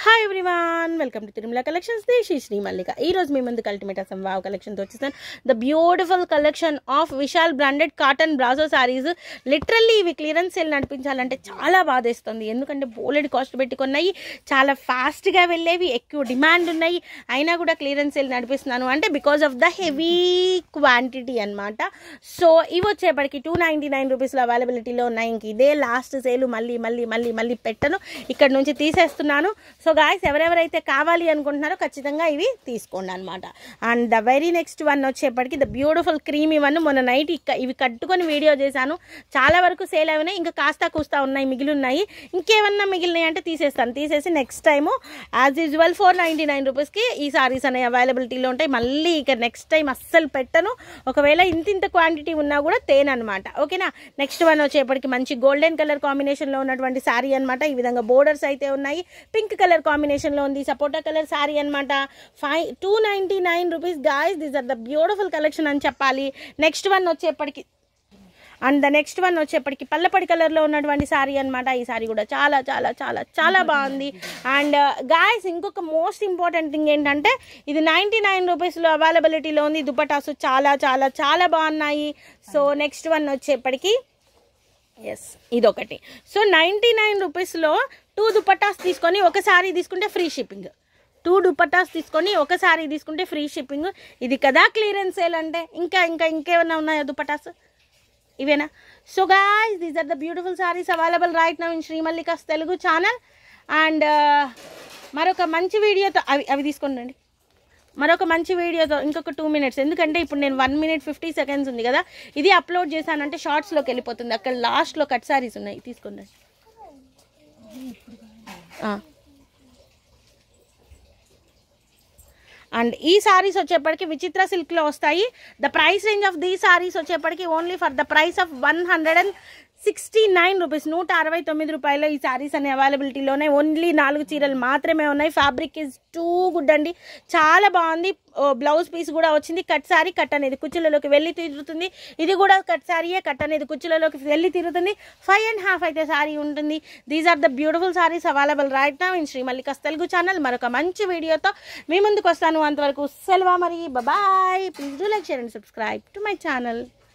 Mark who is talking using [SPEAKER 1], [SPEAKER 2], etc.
[SPEAKER 1] hi everyone welcome to Tirumala collections Desi Sri Mallika ఈ రోజు మీ ముందుకు అల్టిమేట్ అసం వావ్ కలెక్షన్తో వచ్చేసాను the beautiful collection of Vishal branded cotton బ్రాజో సారీస్ లిటరల్లీ ఇవి క్లియరెన్స్ సేల్ నడిపించాలంటే చాలా బాధేస్తుంది ఎందుకంటే బోలెడ్ కాస్ట్ పెట్టుకున్నాయి చాలా ఫాస్ట్గా వెళ్ళేవి ఎక్కువ డిమాండ్ ఉన్నాయి అయినా కూడా క్లియరెన్స్ సేల్ నడిపిస్తున్నాను అంటే because of the heavy quantity అనమాట సో ఇవి వచ్చేప్పటికి టూ నైంటీ నైన్ రూపీస్లో అవైలబిలిటీలో ఉన్నాయి ఇంక ఇదే లాస్ట్ సేల్ మళ్ళీ మళ్ళీ మళ్ళీ మళ్ళీ పెట్టను ఇక్కడ నుంచి తీసేస్తున్నాను సో గాయస్ ఎవరెవరైతే కావాలి అనుకుంటున్నారో ఖచ్చితంగా ఇవి తీసుకోండి అనమాట and the very next one వచ్చేప్పటికి ద బ్యూటిఫుల్ క్రీమీ వన్ మొన్న నైట్ ఇక్క ఇవి కట్టుకొని వీడియో చేశాను చాలా వరకు సేల్ అయినాయి ఇంకా కాస్త కూస్తా ఉన్నాయి మిగిలి ఉన్నాయి ఇంకేమన్నా మిగిలినాయి అంటే తీసేస్తాను తీసేసి next time as usual four ninety nine రూపీస్కి ఈ సారీస్ అనేవి అవైలబిలిటీలో ఉంటాయి మళ్ళీ ఇక నెక్స్ట్ టైం అస్సలు పెట్టను ఒకవేళ ఇంత ఇంత క్వాంటిటీ ఉన్నా కూడా తేను అనమాట ఓకేనా నెక్స్ట్ వన్ వచ్చేప్పటికి మంచి గోల్డెన్ కలర్ కాంబినేషన్లో ఉన్నటువంటి శారీ అనమాట ఈ విధంగా బోర్డర్స్ అయితే ఉన్నాయి పింక్ కలర్ కాంబినేషన్లో ఉంది సపోటా కలర్ శారీ అనమాట five two ninety nine rupees guys these are the beautiful collection అని చెప్పాలి నెక్స్ట్ వన్ వచ్చేప్పటికి అండ్ ద నెక్స్ట్ వన్ వచ్చేప్పటికి పల్లపడి కలర్లో ఉన్నటువంటి శారీ అనమాట ఈ శారీ కూడా చాలా చాలా చాలా చాలా బాగుంది అండ్ గాయస్ ఇంకొక మోస్ట్ ఇంపార్టెంట్ థింగ్ ఏంటంటే ఇది నైంటీ నైన్ రూపీస్లో అవైలబిలిటీలో ఉంది దుపటాసు చాలా చాలా చాలా బాగున్నాయి సో నెక్స్ట్ వన్ వచ్చేప్పటికి ఎస్ ఇదొకటి సో నైంటీ నైన్ రూపీస్లో టూ దుపట్టాస్ తీసుకొని ఒక శారీ తీసుకుంటే ఫ్రీ షిప్పింగ్ టూ దుపట్టాస్ తీసుకొని ఒక శారీ తీసుకుంటే ఫ్రీ షిప్పింగ్ ఇది కదా క్లియరెన్స్ సేల్ అంటే ఇంకా ఇంకా ఇంకేమైనా ఉన్నాయా దుపట్టాస్ ఇవేనా so guys these are the beautiful saris available right now in Sri Mallika's Telugu channel and మరొక మంచి వీడియోతో అవి అవి తీసుకోండి మరొక మంచి వీడియోతో ఇంకొక టూ మినిట్స్ ఎందుకంటే ఇప్పుడు నేను వన్ మినిట్ ఫిఫ్టీ సెకండ్స్ ఉంది కదా ఇది అప్లోడ్ చేశానంటే షార్ట్స్లోకి వెళ్ళిపోతుంది అక్కడ లాస్ట్లో కట్ సారీస్ ఉన్నాయి తీసుకోండి అండ్ ఈ సారీస్ వచ్చేప్పటికి విచిత్ర సిల్క్లో వస్తాయి the price range of the saris వచ్చేప్పటికి only for the price of one hundred and sixty nine rupees నూట అరవై తొమ్మిది రూపాయలు ఈ సారీస్ అనే అవైలబిలిటీలోనే ఓన్లీ నాలుగు చీరలు మాత్రమే ఉన్నాయి ఫ్యాబ్రిక్ ఇస్ టూ గుడ్ అండి చాలా బాగుంది బ్లౌజ్ పీస్ కూడా వచ్చింది కట్ సారీ కట్ అనేది కుచ్చులలోకి వెళ్ళి తిరుగుతుంది ఇది కూడా కట్ సారీయే కట్ అనేది కుచ్చులలోకి వెళ్ళి తిరుగుతుంది ఫైవ్ అండ్ హాఫ్ అయితే సారీ ఉంటుంది these are the beautiful saris available right now in Sri Mallika's Telugu channel మరొక మంచి వీడియోతో మీ ముందుకు వస్తాను అంతవరకు సెలవా మరి bye please do like share and subscribe to my channel